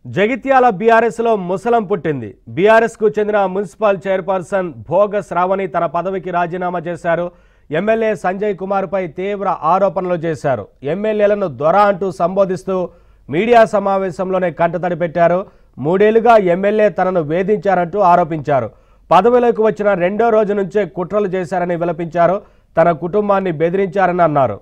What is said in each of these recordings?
Jagtial BRS లో ముసలం పుట్టింది BRS కు చెందిన మున్సిపల్ చైర్పర్సన్ భోగ శ్రావణి తన పదవికి రాజీనామా చేశారు ఎమ్మెల్యే సంజయ్ కుమార్ పై తీవ్ర ఆరోపణలు చేశారు ఎమ్మెల్యేలను దొర అంటూ సంబోధిస్తూ మీడియా సమావేశంలోనే కంటతడి పెట్టారు మూడేళ్లుగా ఎమ్మెల్యే తనను వేధించారంటూ ఆరోపించారు పదవిలోకి వచ్చిన రెండో రోజు నుంచే కుట్రలు చేశారని విలపించారు తన కుటుంబాన్ని బెదిరించారని అన్నారు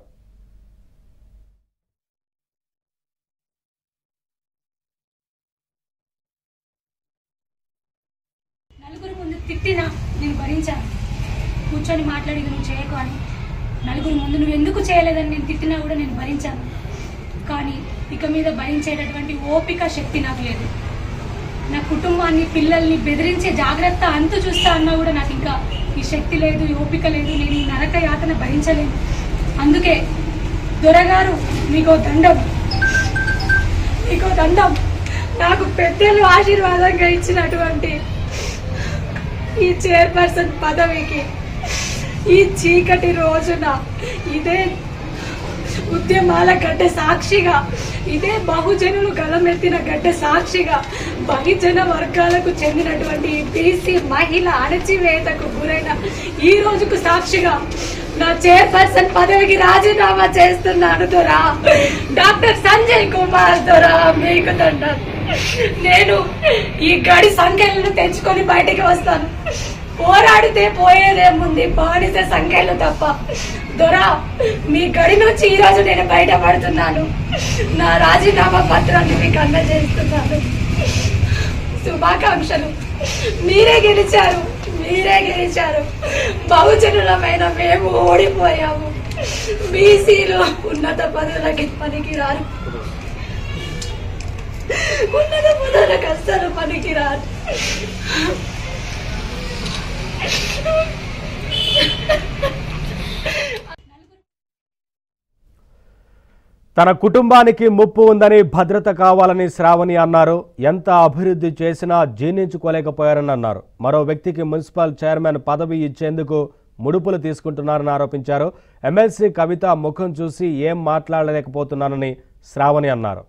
నలుగురు ముందు తిట్టినా నేను భరించాను కూర్చొని మాట్లాడి "ఇది నువ్వు చేయకు అని నలుగురు ముందు నువ్వు ఎందుకు చేయలేదని నేను తిట్టినా కూడా నేను భరించాను కానీ ఇక మీద భరించేటటువంటి ఓపిక శక్తి నాకు లేదు నా కుటుంబాన్ని పిల్లల్ని బెదిరించే జాగ్రత్త అంతు చూస్తా అన్నా కూడా నాకు ఇంకా ఈ శక్తి లేదు ఈ ఓపిక లేదు నేను ఈ నరక యాతన భరించలేను అందుకే దొరగారు మీకో దండం మీకో దండం నాకు పెద్దలు ఆశీర్వాదంగా ఇచ్చినటువంటి ఈ చైర్పర్సన్ పదవికి ఈ చీకటి రోజున ఇదే ఉద్యమాల గడ్డ సాక్షిగా ఇదే బహుజనులు గలమెత్తిన గడ్డ సాక్షిగా బహుజన వర్గాలకు చెందినటువంటి ఈ బీసీ మహిళ అణచివేతకు గురైన ఈ రోజుకు సాక్షిగా నా చైర్పర్సన్ పదవికి రాజీనామా చేస్తున్నాను దొరా డాక్టర్ సంజయ్ కుమార్ దొరా మీకు దండం నేను ఈ గడి సంఖ్యలను తెచ్చుకొని బయటికి వస్తాను పోరాడితే పోయేదేముంది బానిస సంఖ్యలు తప్ప దొరా మీ గడి నుంచి ఈ రోజు నేను బయటపడుతున్నాను నా రాజీనామా పత్రాన్ని మీకు అందజేస్తున్నాను శుభాకాంక్షలు మీరే గెలిచారు మీరే గెలిచారు బహుజనులమైన మేము ఓడిపోయాము బీసీలు ఉన్నత పదవులకి పనికిరారు ఉన్నత పదవులకు అస్సలు పనికిరారు తన కుటుంబానికి ముప్పు ఉందని భద్రత కావాలని శ్రావణి అన్నారు ఎంత అభివృద్ధి చేసినా జీర్ణించుకోలేకపోయారని అన్నారు మరో వ్యక్తికి మున్సిపల్ చైర్మన్ పదవి ఇచ్చేందుకు ముడుపులు తీసుకుంటున్నారని ఆరోపించారు ఎమ్మెల్సీ కవిత ముఖం చూసి ఏం మాట్లాడలేకపోతున్నానని శ్రావణి అన్నారు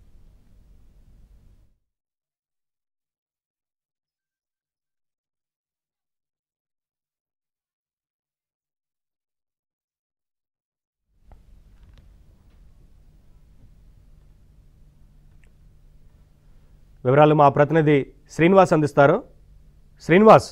వివరాలు మా ప్రతినిధి శ్రీనివాస్ అందిస్తారు శ్రీనివాస్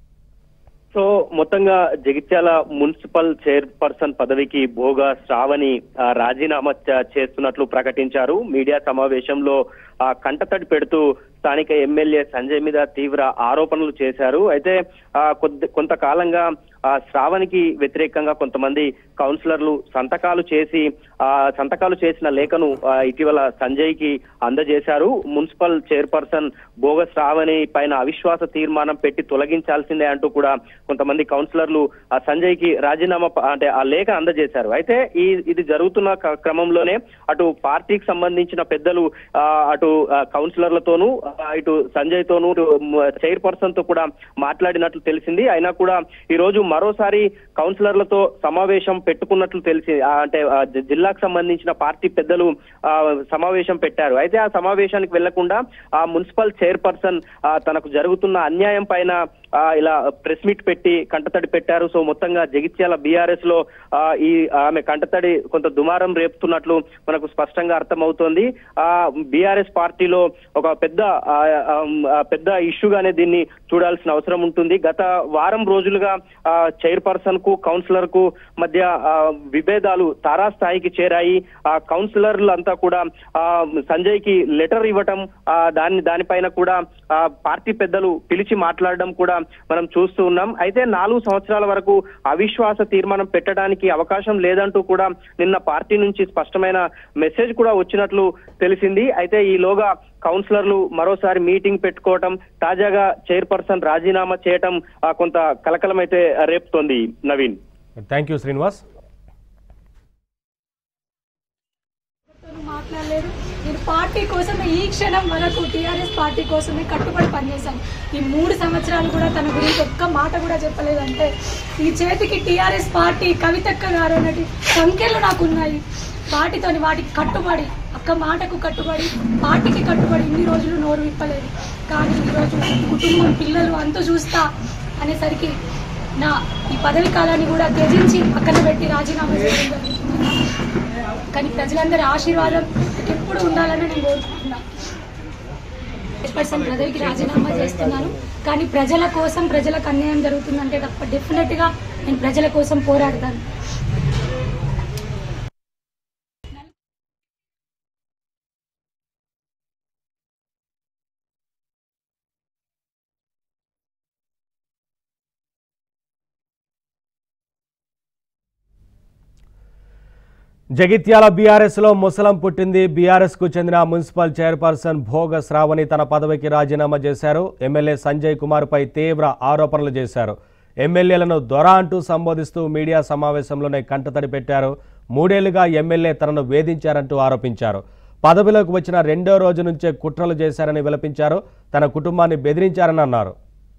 సో మొత్తంగా జగిత్యాల మున్సిపల్ చైర్పర్సన్ పదవికి భోగ శ్రావణి ఆ, రాజీనామా చ- చేస్తున్నట్లు ప్రకటించారు మీడియా సమావేశంలో ఆ, కంటతడి పెడుతూ స్థానిక ఎమ్మెల్యే సంజయ్ మీద తీవ్ర ఆరోపణలు చేశారు అయితే ఆ, కొద్ది కొంతకాలంగా ఆ, శ్రావణికి వ్యతిరేకంగా కొంతమంది కౌన్సిలర్లు సంతకాలు చేసి ఆ సంతకాలు చేసిన లేఖను ఆ, ఇటీవల సంజయ్ కి అందజేశారు మున్సిపల్ చైర్పర్సన్ భోగ శ్రావణి పైన అవిశ్వాస తీర్మానం పెట్టి తొలగించాల్సిందే అంటూ కూడా కొంతమంది కౌన్సిలర్లు ఆ సంజయ్ కి రాజీనామా ప- అంటే ఆ లేఖ అందజేశారు అయితే ఈ ఇది జరుగుతున్న క- క్రమంలోనే అటు పార్టీకి సంబంధించిన పెద్దలు ఆ, అటు ఆ, కౌన్సిలర్లతోనూ ఆ, ఇటు సంజయ్ తోనూ ఇటు మ- చైర్పర్సన్ తో కూడా మాట్లాడినట్లు తెలిసింది అయినా కూడా ఈ రోజు మరోసారి కౌన్సిలర్లతో సమావేశం పెట్టుకున్నట్లు తెలిసి ఆ, అంటే ఆ, జి- జిల్లాకు సంబంధించిన పార్టీ పెద్దలు ఆ, సమావేశం పెట్టారు అయితే ఆ సమావేశానికి వెళ్లకుండా ఆ మున్సిపల్ చైర్పర్సన్ ఆ, తనకు జరుగుతున్న అన్యాయం పైన ఆ, ఇలా ప్రెస్ మీట్ పెట్టి కంటతడి పెట్టారు సో మొత్తంగా జగిత్యాల బీఆర్ఎస్ లో ఆ, ఈ ఆమె కంటతడి కొంత దుమారం రేపుతున్నట్లు మనకు స్పష్టంగా అర్థమవుతోంది ఆ బీఆర్ఎస్ పార్టీలో ఒక పెద్ద ఆ, ఆ, ఆ, పెద్ద ఇష్యూగానే దీన్ని చూడాల్సిన అవసరం ఉంటుంది గత వారం రోజులుగా ఆ, చైర్పర్సన్ కు కౌన్సిలర్ కు మధ్య ఆ, విభేదాలు తారాస్థాయికి చేరాయి ఆ కౌన్సిలర్లు అంతా కూడా ఆ, సంజయ్ కి లెటర్ ఇవ్వటం ఆ, దాన్ని దానిపైన కూడా ఆ, పార్టీ పెద్దలు పిలిచి మాట్లాడడం కూడా మనం చూస్తూ ఉన్నాం అయితే నాలుగు సంవత్సరాల వరకు అవిశ్వాస తీర్మానం పెట్టడానికి అవకాశం లేదంటూ కూడా నిన్న పార్టీ నుంచి స్పష్టమైన మెసేజ్ కూడా వచ్చినట్లు తెలిసింది అయితే ఈలోగా కౌన్సిలర్లు మరోసారి మీటింగ్ పెట్టుకోవటం తాజాగా చైర్పర్సన్ రాజీనామా చేయటం ఆ, కొంత కలకలం అయితే రేపుతోంది నవీన్ థ్యాంక్ యూ శ్రీనివాస్ ఎవరితోనూ మాట్లాడలేదు నేను పార్టీ కోసమే ఈ క్షణం వరకు టీఆర్ఎస్ పార్టీ కోసమే కట్టుబడి పనిచేశాను ఈ మూడు సంవత్సరాలు కూడా తన గురించి ఒక్క మాట కూడా చెప్పలేదంటే ఈ చేతికి టీఆర్ఎస్ పార్టీ కవితక్క గారు అన్నటి సంఖ్యలు నాకు ఉన్నాయి వాటితోని వాటికి కట్టుబడి ఆ అక్క మాటకు కట్టుబడి పార్టీకి కట్టుబడి ఇన్ని రోజులు నోరు విప్పలేదు కానీ ఈరోజు కుటుంబం పిల్లలు అంతు చూస్తా అనేసరికి నా ఈ పదవి కాలాన్ని కూడా త్యజించి పక్కన పెట్టి రాజీనామా చేయడం జరుగుతుంది కానీ ప్రజలందరి ఆశీర్వాదం ఎప్పుడు ఉండాలని నేను కోరుకుంటున్నా పర్సెంట్ పదవికి రాజీనామా చేస్తున్నాను కానీ ప్రజల కోసం ప్రజలకు అన్యాయం జరుగుతుందంటే తప్ప డెఫినెట్గా నేను ప్రజల కోసం పోరాడతాను జగిత్యాల బీఆర్ఎస్ లో ముసలం పుట్టింది బీఆర్ఎస్ కు చెందిన మున్సిపల్ చైర్పర్సన్ భోగ శ్రావణి తన పదవికి రాజీనామా చేశారు ఎమ్మెల్యే సంజయ్ కుమార్ పై తీవ్ర ఆరోపణలు చేశారు ఎమ్మెల్యేలను దొర అంటూ సంబోధిస్తూ మీడియా సమావేశంలోనే కంటతడి పెట్టారు మూడేళ్లుగా ఎమ్మెల్యే తనను వేధించారంటూ ఆరోపించారు పదవిలోకి వచ్చిన రెండో రోజు నుంచే కుట్రలు చేశారని విలపించారు తన కుటుంబాన్ని బెదిరించారని అన్నారు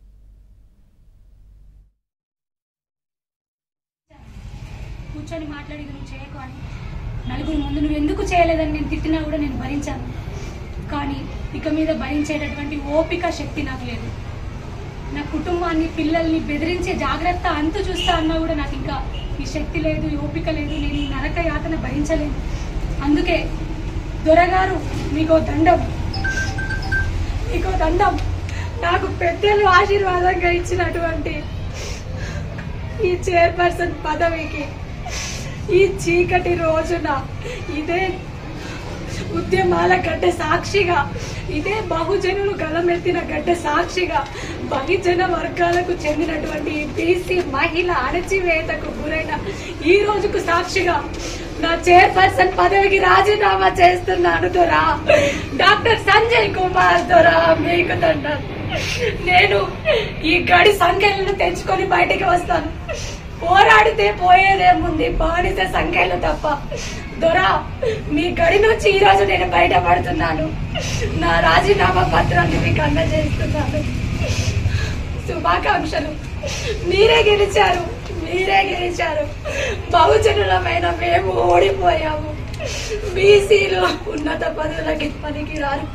కూర్చొని మాట్లాడి "ఇది నువ్వు చేయకు అని నలుగురు ముందు నువ్వు ఎందుకు చేయలేదని నేను తిట్టినా కూడా నేను భరించాను కానీ ఇక మీద భరించేటటువంటి ఓపిక శక్తి నాకు లేదు నా కుటుంబాన్ని పిల్లల్ని బెదిరించే జాగ్రత్త అంతు చూస్తా అన్నా కూడా నాకు ఇంకా ఈ శక్తి లేదు ఈ ఓపిక లేదు నేను ఈ నరక యాతన భరించలేను అందుకే దొరగారు మీకో దండం మీకో దండం నాకు పెద్దలు ఆశీర్వాదంగా ఇచ్చినటువంటి ఈ చైర్పర్సన్ పదవికి ఈ చీకటి రోజున ఇదే ఉద్యమాల గడ్డ సాక్షిగా ఇదే బహుజనులు గలమెత్తిన గడ్డ సాక్షిగా బహుజన వర్గాలకు చెందినటువంటి ఈ బీసీ మహిళ అణచివేతకు గురైన ఈ రోజుకు సాక్షిగా నా చైర్పర్సన్ పదవికి రాజీనామా చేస్తున్నాను దొరా డాక్టర్ సంజయ్ కుమార్ దొరా మీకు దండం నేను ఈ గడి సంఖ్యలను తెచ్చుకొని బయటికి వస్తాను పోరాడితే పోయేదేముంది బానిస సంఖ్యలు తప్ప దొరా మీ గడి నుంచి ఈ రోజు నేను బయటపడుతున్నాను నా రాజీనామా పత్రాన్ని మీకు అందజేస్తున్నాను శుభాకాంక్షలు మీరే గెలిచారు మీరే గెలిచారు బహుజనులమైన మేము ఓడిపోయాము బీసీలు ఉన్నత పదవులకి పనికిరారు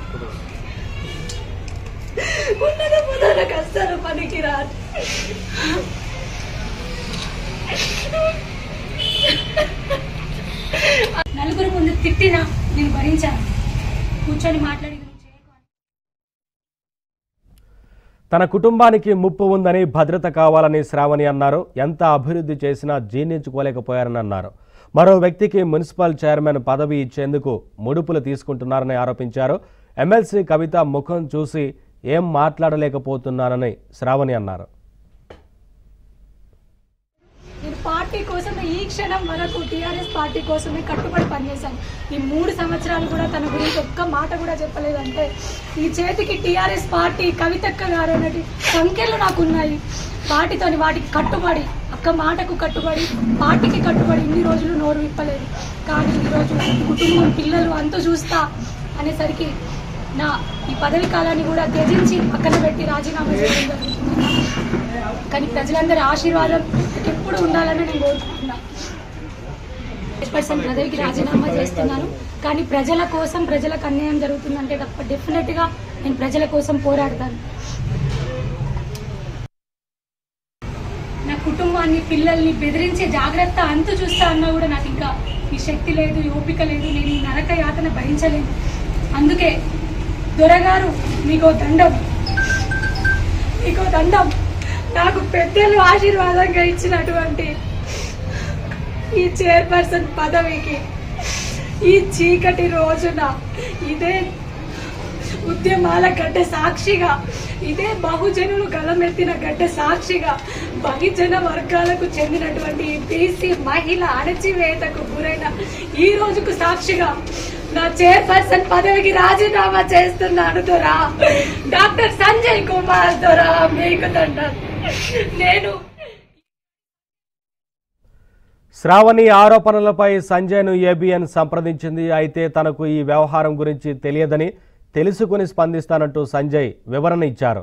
ఉన్నత పదవులకు అస్సలు పనికిరారు నలుగురు ముందు తిట్టినా నేను భరించాను కూర్చొని మాట్లాడి "ఇది నువ్వు చేయకు" అని. తన కుటుంబానికి ముప్పు ఉందని భద్రత కావాలని శ్రావణి అన్నారు ఎంత అభివృద్ధి చేసినా జీర్ణించుకోలేకపోయారని అన్నారు మరో వ్యక్తికి మున్సిపల్ చైర్మన్ పదవి ఇచ్చేందుకు ముడుపులు తీసుకుంటున్నారని ఆరోపించారు ఎమ్మెల్సీ కవిత ముఖం చూసి ఏం మాట్లాడలేకపోతున్నానని శ్రావణి అన్నారు నేను పార్టీ కోసమే ఈ క్షణం వరకు టీఆర్ఎస్ పార్టీ కోసమే కట్టుబడి పనిచేశాను ఈ మూడు సంవత్సరాలు కూడా తన గురించి ఒక్క మాట కూడా చెప్పలేదంటే ఈ చేతికి టీఆర్ఎస్ పార్టీ కవితక్క గారు అన్నటి సంఖ్యలు నాకు ఉన్నాయి వాటితోని వాటికి కట్టుబడి అక్క మాటకు కట్టుబడి పార్టీకి కట్టుబడి ఇన్ని రోజులు నోరు విప్పలేదు కానీ ఈరోజు కుటుంబం పిల్లలు అంతు చూస్తా అనేసరికి నా ఈ పదవి కాలాన్ని కూడా త్యజించి పక్కన పెట్టి రాజీనామా చేయడం జరుగుతుంది కానీ ప్రజలందరి ఆశీర్వాదం ఎప్పుడు ఉండాలని నేను కోరుకుంటున్నా పర్సెంట్ పదవికి రాజీనామా చేస్తున్నాను కానీ ప్రజల కోసం ప్రజలకు అన్యాయం జరుగుతుందంటే తప్ప డెఫినెట్గా నేను ప్రజల కోసం పోరాడతాను నా కుటుంబాన్ని పిల్లల్ని బెదిరించే జాగ్రత్త అంతు చూస్తా అన్నా కూడా నాకు ఇంకా ఈ శక్తి లేదు ఈ ఓపిక లేదు నేను ఈ నరక యాతన భరించలేను అందుకే దొరగారు మీకో దండం మీకో దండం నాకు పెద్దలు ఆశీర్వాదంగా ఇచ్చినటువంటి ఈ చైర్పర్సన్ పదవికి ఈ చీకటి రోజున ఇదే ఉద్యమాల గడ్డ సాక్షిగా ఇదే బహుజనులు గలమెత్తిన గడ్డ సాక్షిగా బహుజన వర్గాలకు చెందినటువంటి ఈ బీసీ మహిళ అణచివేతకు గురైన ఈ రోజుకు సాక్షిగా నా చైర్పర్సన్ పదవికి రాజీనామా చేస్తున్నాను దొరా డాక్టర్ సంజయ్ కుమార్ దొరా మీకు దండం నేను శ్రావణి ఆరోపణలపై సంజయ్ను ఏబిఎన్ సంప్రదించింది అయితే తనకు ఈ వ్యవహారం గురించి తెలియదని తెలుసుకుని స్పందిస్తానంటూ సంజయ్ వివరణ ఇచ్చారు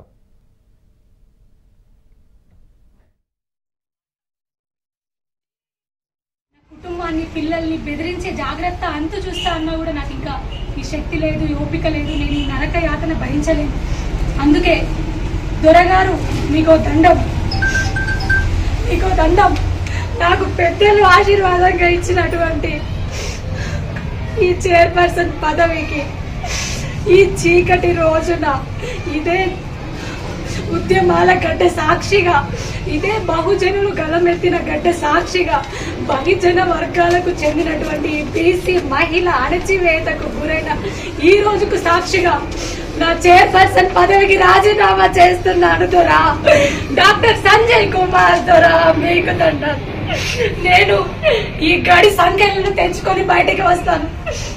కుటుంబాన్ని పిల్లల్ని బెదిరించే జాగ్రత్త అంతు చూస్తా అన్నా కూడా నాకు ఇంకా ఈ శక్తి లేదు ఈ ఓపిక లేదు నేను ఈ నరక యాతన భరించలేను అందుకే దొరగారు మీకో దండం మీకో దండం నాకు పెద్దలు ఆశీర్వాదంగా ఇచ్చినటువంటి ఈ చైర్పర్సన్ పదవికి ఈ చీకటి రోజున ఇదే ఉద్యమాల గడ్డ సాక్షిగా ఇదే బహుజనులు గలమెత్తిన గడ్డ సాక్షిగా బహుజన వర్గాలకు చెందినటువంటి ఈ బీసీ మహిళ అణచివేతకు గురైన ఈ రోజుకు సాక్షిగా నా చైర్పర్సన్ పదవికి రాజీనామా చేస్తున్నాను దొరా డాక్టర్ సంజయ్ కుమార్ దొరా మీకు దండ నేను ఈ గడి సంఖ్యలను తెచ్చుకొని బయటికి వస్తాను